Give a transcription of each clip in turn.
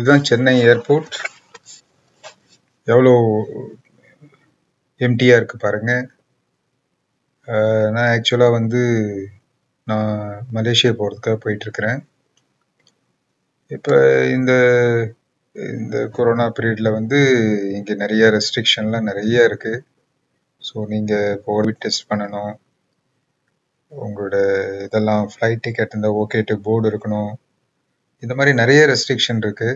இதுதான் சென்னை ஏர்போர்ட் எவ்வளோ எம்டியாக இருக்குது பாருங்க அஹ் நான் ஆக்சுவலாக வந்து நான் மலேசியா போகிறதுக்காக போயிட்டுருக்கிறேன் இப்போ இந்த இந்த கொரோனா பீரியடில் வந்து இங்கே நிறைய ரெஸ்ட்ரிக்ஷன்லாம் நிறைய இருக்குது ஸோ நீங்கள் கோவிட் டெஸ்ட் பண்ணணும் உங்களோட இதெல்லாம் ஃப்ளைட் டிக்கெட் இந்த ஓகே டு போர்டு இருக்கணும் இந்த மாதிரி நிறைய ரெஸ்ட்ரிக்ஷன் இருக்குது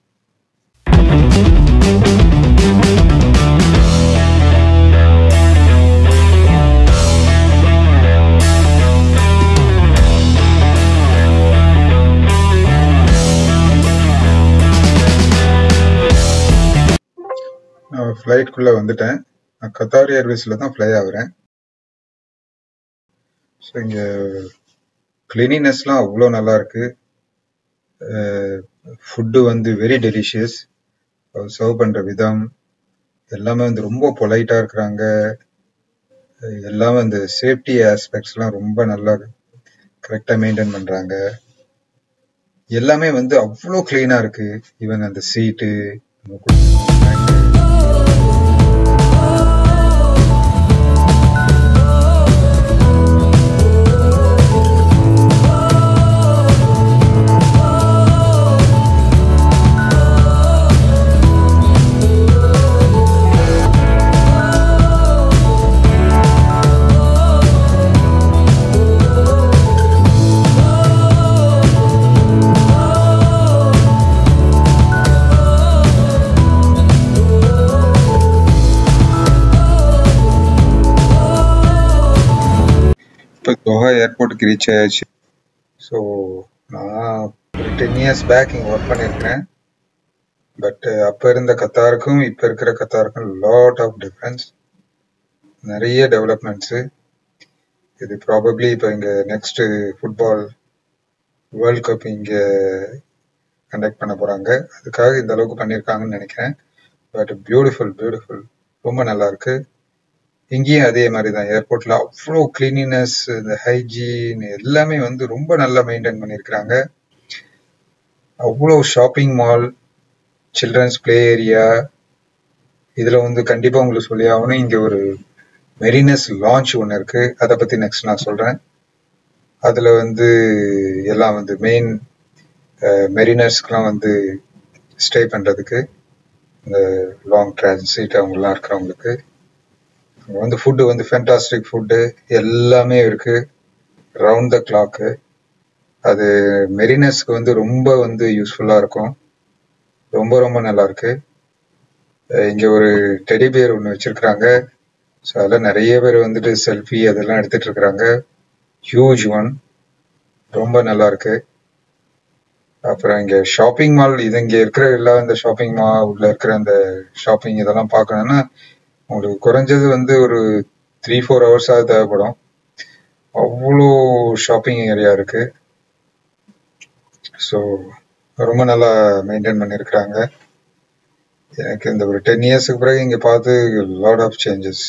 நான் ஃப்ளைட்குள்ளே வந்துட்டேன் நான் கத்தார் ஏர்வேஸில் தான் ஃப்ளை ஆகுறேன் ஸோ இங்கே கிளீனினஸ்லாம் அவ்வளோ நல்லா இருக்கு ஃபுட்டு வந்து வெரி டெலிஷியஸ் சர்வ் பண்ணுற விதம் எல்லாமே வந்து ரொம்ப பொலைட்டாக இருக்கிறாங்க எல்லாமே அந்த சேஃப்டி ஆஸ்பெக்ட்ஸ்லாம் ரொம்ப நல்லா கரெக்டாக மெயின்டைன் பண்ணுறாங்க எல்லாமே வந்து அவ்வளோ க்ளீனாக இருக்கு ஈவன் அந்த சீட்டு இப்போ தோஹா ஏர்போர்ட்டுக்கு ரீச் ஆயாச்சு ஸோ நான் ஒரு டென் இயர்ஸ் பேக் இங்கே ஒர்க் பண்ணியிருக்கிறேன் பட் அப்போ இருந்த கத்தாருக்கும் இப்போ இருக்கிற கத்தாருக்கும் லாட் ஆஃப் டிஃப்ரென்ஸ் நிறைய டெவலப்மெண்ட்ஸு இது ப்ராபப்ளி இப்போ இங்கே நெக்ஸ்ட்டு ஃபுட்பால் வேர்ல்ட் கப் இங்கே கண்டக்ட் பண்ண போகிறாங்க அதுக்காக இந்த அளவுக்கு பண்ணியிருக்காங்கன்னு நினைக்கிறேன் பட் பியூட்டிஃபுல் பியூட்டிஃபுல் ரொம்ப நல்லா இருக்கு இங்கேயும் அதே மாதிரி தான் ஏர்போர்ட்ல அவ்வளோ கிளீனினஸ் இந்த ஹைஜீன் எல்லாமே வந்து ரொம்ப நல்லா மெயின்டைன் பண்ணியிருக்கிறாங்க அவ்வளோ shopping mall children's play area இதில் வந்து கண்டிப்பாக உங்களுக்கு சொல்லி ஆகணும் இங்கே ஒரு மெரினஸ் லான்ச் ஒன்று இருக்கு அதை பற்றி நெக்ஸ்ட் நான் சொல்கிறேன் அதில் வந்து எல்லாம் வந்து மெயின் மெரினர்ஸ்க்குலாம் வந்து ஸ்டே பண்ணுறதுக்கு இந்த லாங் டிரான்சிட் அவங்கெல்லாம் இருக்கிறவங்களுக்கு அங்க வந்து ஃபுட்டு வந்து ஃபேண்டாஸ்டிக் ஃபுட்டு எல்லாமே இருக்கு ரவுண்ட் த கிளாக்கு அது மெரினஸ்க்கு வந்து ரொம்ப வந்து யூஸ்ஃபுல்லாக இருக்கும் ரொம்ப ரொம்ப நல்லா இருக்கு அஹ் இங்க ஒரு டெடி பியர் ஒன்று வச்சிருக்கிறாங்க ஸோ அதில் நிறைய பேர் வந்துட்டு செல்ஃபி அதெல்லாம் எடுத்துட்டு இருக்கிறாங்க ஹியூஜ் ஒன் ரொம்ப நல்லா இருக்கு அப்புறம் இங்க ஷாப்பிங் மால் இது இங்க இருக்கிற எல்லா இந்த ஷாப்பிங் மால் உள்ள இருக்கிற அந்த ஷாப்பிங் இதெல்லாம் பார்க்கணும்னா உங்களுக்கு குறைஞ்சது வந்து ஒரு த்ரீ ஃபோர் ஹவர்ஸாக தேவைப்படும் அவ்வளோ ஷாப்பிங் ஏரியா இருக்கு ஸோ ரொம்ப நல்லா மெயின்டைன் பண்ணியிருக்கிறாங்க எனக்கு இந்த ஒரு டென் இயர்ஸ்க்கு பிறகு இங்கே பார்த்து லாட் ஆஃப் சேஞ்சஸ்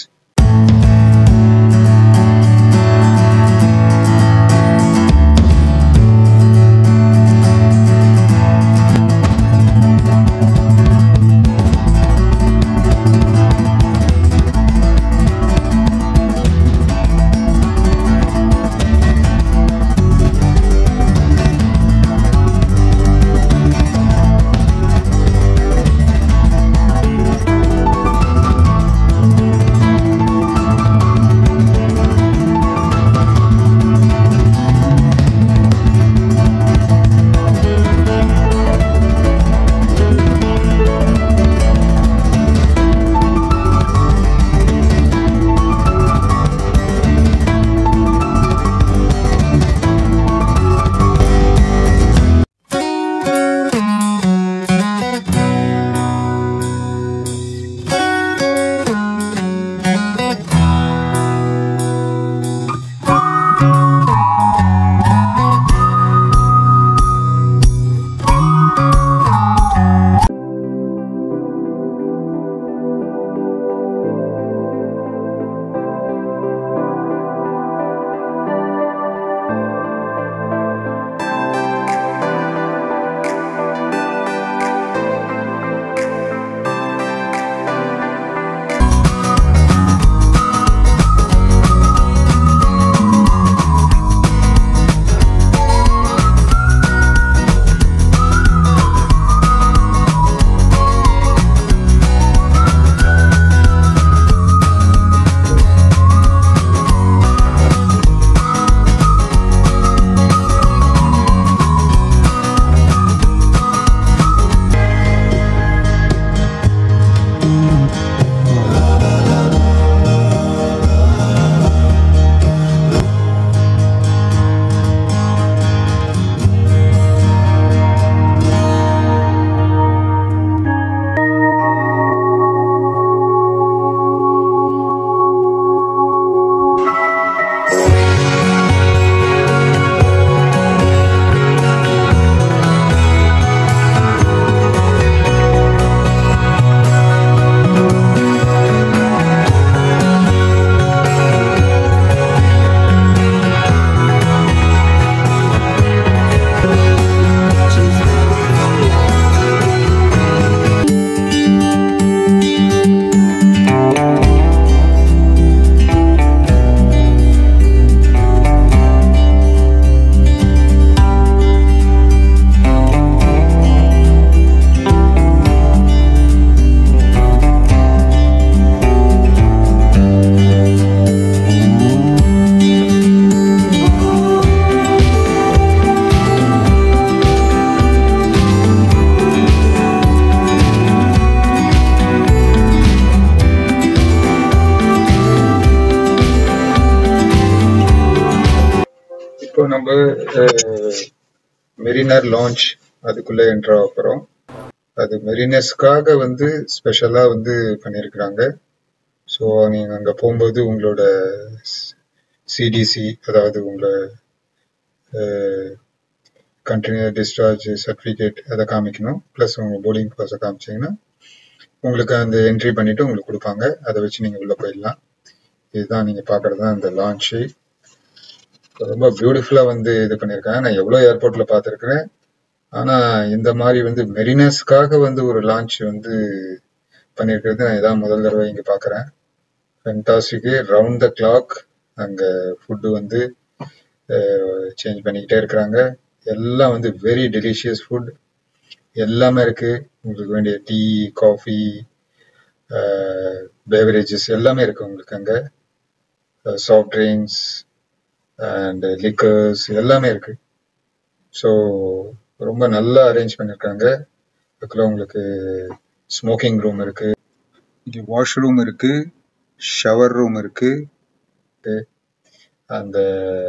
இப்போ நம்ம மெரினர் லான்ச் அதுக்குள்ள என்ட்ரு ஆகிறோம் அது மெரினர்ஸ்க்காக வந்து ஸ்பெஷலாக வந்து பண்ணியிருக்கிறாங்க ஸோ நீங்கள் அங்கே போகும்போது உங்களோட சிடிசி அதாவது உங்களை கண்டினியூ டிஸ்சார்ஜ் சர்டிஃபிகேட் அதை காமிக்கணும் ப்ளஸ் உங்கள் போர்டிங் பாஸை காமிச்சிங்கன்னா உங்களுக்கு அந்த என்ட்ரி பண்ணிவிட்டு உங்களுக்கு கொடுப்பாங்க அதை வச்சு நீங்கள் உள்ளே போயிடலாம் இதுதான் நீங்கள் பார்க்குறது தான் அந்த லான்ச்சு ரொம்ப பியூட்டிஃபுல்லாக வந்து இது பண்ணியிருக்காங்க நான் எவ்வளோ ஏர்போர்ட்டில் பார்த்துருக்குறேன் ஆனால் இந்த மாதிரி வந்து மெரினஸ்க்காக வந்து ஒரு லான்ச் வந்து பண்ணியிருக்கிறது நான் இதான் முதல் தடவை இங்கே பார்க்குறேன் ஃபென்டாஸ்டிக்கு ரவுண்ட் த கிளாக் அங்கே ஃபுட்டு வந்து சேஞ்ச் பண்ணிக்கிட்டே இருக்கிறாங்க எல்லாம் வந்து வெரி டெலிஷியஸ் ஃபுட் எல்லாமே இருக்கு உங்களுக்கு வேண்டிய டீ காஃபி பேவரேஜஸ் எல்லாமே இருக்கு உங்களுக்கு அங்கே சாஃப்ட் ட்ரிங்க்ஸ் அண்ட் லிக்கர்ஸ் எல்லாமே இருக்கு ஸோ ரொம்ப நல்லா அரேஞ்ச் பண்ணியிருக்காங்க அதுக்குள்ள உங்களுக்கு ஸ்மோக்கிங் ரூம் இருக்கு இங்கே வாஷ்ரூம் இருக்கு ஷவர் ரூம் இருக்கு அந்த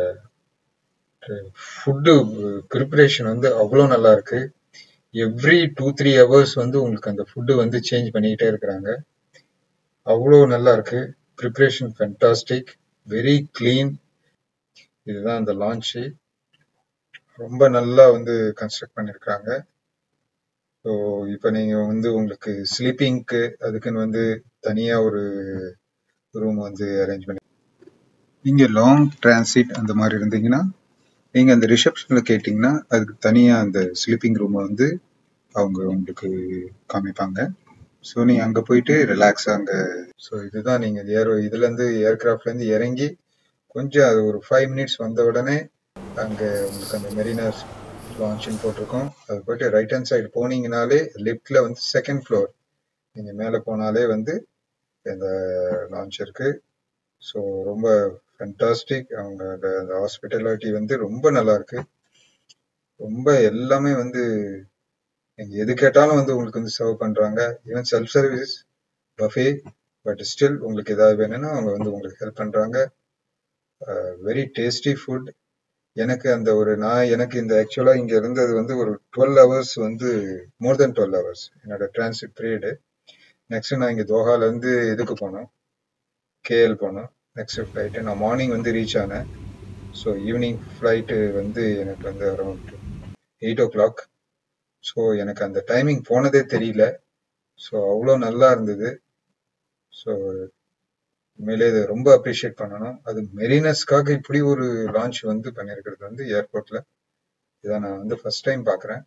ஃபுட்டு ப்ரிப்பரேஷன் வந்து அவ்வளோ நல்லா இருக்கு எவ்ரி டூ த்ரீ ஹவர்ஸ் வந்து உங்களுக்கு அந்த ஃபுட்டு வந்து சேஞ்ச் பண்ணிக்கிட்டே இருக்கிறாங்க அவ்வளோ நல்லா இருக்கு ப்ரிப்ரேஷன் ஃபென்டாஸ்டிக் வெரி க்ளீன் இதுதான் அந்த லான்ச்சு ரொம்ப நல்லா வந்து கன்ஸ்ட்ரக்ட் பண்ணியிருக்காங்க ஸோ இப்போ நீங்கள் வந்து உங்களுக்கு ஸ்லீப்பிங்க்கு அதுக்குன்னு வந்து தனியாக ஒரு ரூம் வந்து அரேஞ்ச் பண்ணி நீங்கள் லாங் டிரான்சிட் அந்த மாதிரி இருந்தீங்கன்னா நீங்கள் அந்த ரிசப்ஷனில் கேட்டிங்கன்னா அதுக்கு தனியாக அந்த ஸ்லீப்பிங் ரூமை வந்து அவங்க உங்களுக்கு காமிப்பாங்க ஸோ நீங்கள் அங்கே போயிட்டு ரிலாக்ஸாக அங்கே ஸோ இதுதான் நீங்கள் ஏர் இதுலேருந்து ஏர்கிராஃப்ட்லேருந்து இறங்கி கொஞ்சம் அது ஒரு ஃபைவ் மினிட்ஸ் வந்த உடனே அங்கே உங்களுக்கு அந்த மெரினாஸ் லான்ச்னு போட்டிருக்கோம் அது போயிட்டு ரைட் ஹேண்ட் சைடு போனீங்கனாலே லிஃப்டில் வந்து செகண்ட் ஃப்ளோர் நீங்கள் மேலே போனாலே வந்து இந்த லான்ச் இருக்குது ஸோ ரொம்ப ஃபென்டாஸ்டிக் அவங்க அந்த ஹாஸ்பிட்டாலிட்டி வந்து ரொம்ப நல்லா இருக்கு ரொம்ப எல்லாமே வந்து நீங்க எது கேட்டாலும் வந்து உங்களுக்கு வந்து சர்வ் பண்றாங்க even self service buffet but still உங்களுக்கு ஏதாவது வேணும்னா அவங்க வந்து உங்களுக்கு ஹெல்ப் பண்றாங்க வெரி டேஸ்டி ஃபுட் எனக்கு அந்த ஒரு நான் எனக்கு இந்த ஆக்சுவலா இங்க இருந்தது வந்து ஒரு டுவெல் ஹவர்ஸ் வந்து மோர் தென் டுவெல் ஹவர்ஸ் என்னோட டிரான்சிட் பீரியடு நெக்ஸ்ட் நான் இங்க தோஹால இருந்து இதுக்கு போனோம் கேஎல் போனோம் நெக்ஸ்ட் ஃப்ளைட்டு நான் மார்னிங் வந்து ரீச் ஆனேன் ஸோ ஈவினிங் ஃப்ளைட்டு வந்து எனக்கு வந்து around eight o'clock so எனக்கு அந்த டைமிங் போனதே தெரியல ஸோ அவ்வளோ நல்லா இருந்தது ஸோ உண்மையிலே இதை ரொம்ப அப்ரிஷியேட் பண்ணணும் அது மெரினஸ்க்காக இப்படி ஒரு லான்ச் வந்து பண்ணியிருக்கிறது வந்து ஏர்போர்ட்ல இதை நான் வந்து ஃபர்ஸ்ட் டைம் பார்க்குறேன்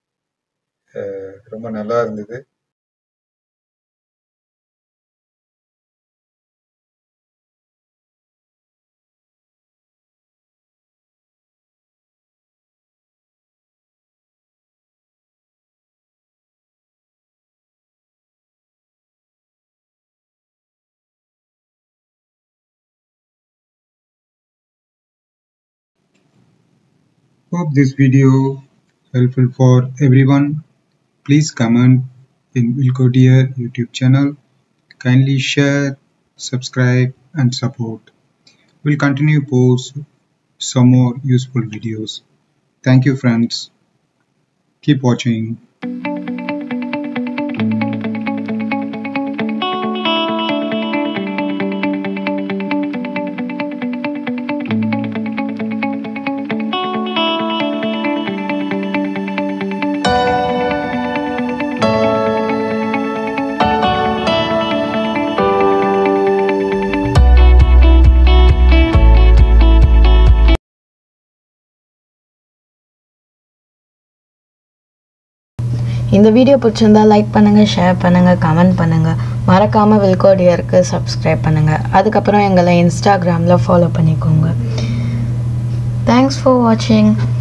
ரொம்ப நல்லா இருந்தது Hope this video helpful for everyone. Please comment in Wilco Dear YouTube channel. Kindly share, subscribe and support. We'll continue post some more useful videos. Thank you friends. Keep watching. இந்த video பிடிச்சிருந்தா like பண்ணுங்கள் share பண்ணுங்கள் comment பண்ணுங்கள் மறக்காமல் வில்கோடியருக்கு subscribe பண்ணுங்கள் அதுக்கப்புறம் எங்களை இன்ஸ்டாகிராமில் ஃபாலோ பண்ணிக்கோங்க தேங்க்ஸ் ஃபார் வாட்சிங்